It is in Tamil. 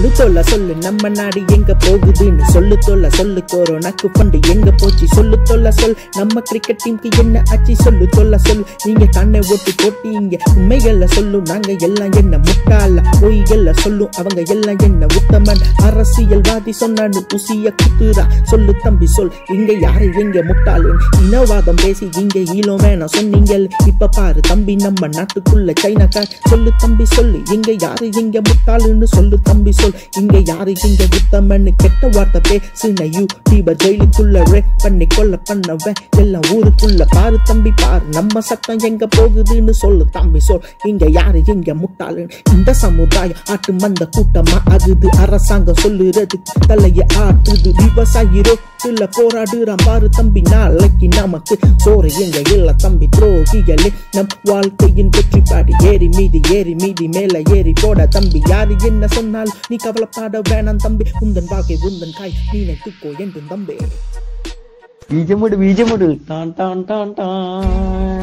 சொல்லு தோல சொல்லு நம்ம நாடு எங்க போகுதுன்னு சொல்லு தோல சொல்லு கொரோனாக்கு ஃபண்டு எங்க போச்சு சொல்லு தோல சொல் நம்ம கிரிக்கெட் டீமுக்கு என்ன ஆச்சு சொல்லு தோல சொல்லு நீங்க கண்ணை ஓட்டு போட்டீங்க உண்மைகள்ல சொல்லும் நாங்க எல்லாம் என்ன முட்டாள பொய்கள்ல சொல்லும் அவங்க எல்லாம் என்ன உத்தமன் அரசியல்வாதி சொன்னான்னு புசிய குத்துறா சொல்லு தம்பி சொல் இங்க யாரு எங்க முட்டாளுன்னு இனவாதம் பேசி இங்க ஈழம் வேணாம் சொன்னீங்க இப்ப பாரு தம்பி நம்ம நாட்டுக்குள்ள சைனாக்கார் சொல்லு தம்பி சொல்லு இங்க யாரு எங்க முட்டாளுன்னு சொல்லு தம்பி சொல் இங்க யாரு இங்க உத்தமன்னு கெட்ட வார்த்தை பேசுன யூ தீப ஜெயிலுக்குள்ள ரே பண்ணி கொல்ல பண்ணவன் எல்லாம் ஊருக்குள்ள பாரு தம்பி பாரு நம்ம சட்டம் எங்க போகுதுன்னு சொல்லு தம்பி சொல் இங்க யாரு எங்க முட்டாளுன்னு இந்த சமுதாயம் ஆட்டு மந்த கூட்டமா ஆகுது அரசாங்கம் சொல்லுறது தலைய ஆட்டுது விவசாயி ரோட்டுல போராடுறான் பாரு தம்பி நாளைக்கு நமக்கு சோறு எங்க இல்ல தம்பி துரோகிகளே நம் வாழ்க்கையின் வெற்றி பாடி ஏறி மீதி ஏறி மீதி மேல ஏறி போட தம்பி யாரு என்ன சொன்னாலும் நீ கவலைப்பட வேணாம் தம்பி உந்தன் வாழ்க்கை உந்தன் காய் நீ நட்டுக்கோ என்றும் தம்பி ബീജമിട് ബീജമിട് ടാൻ ടാൻ ടാൻ ടാൻ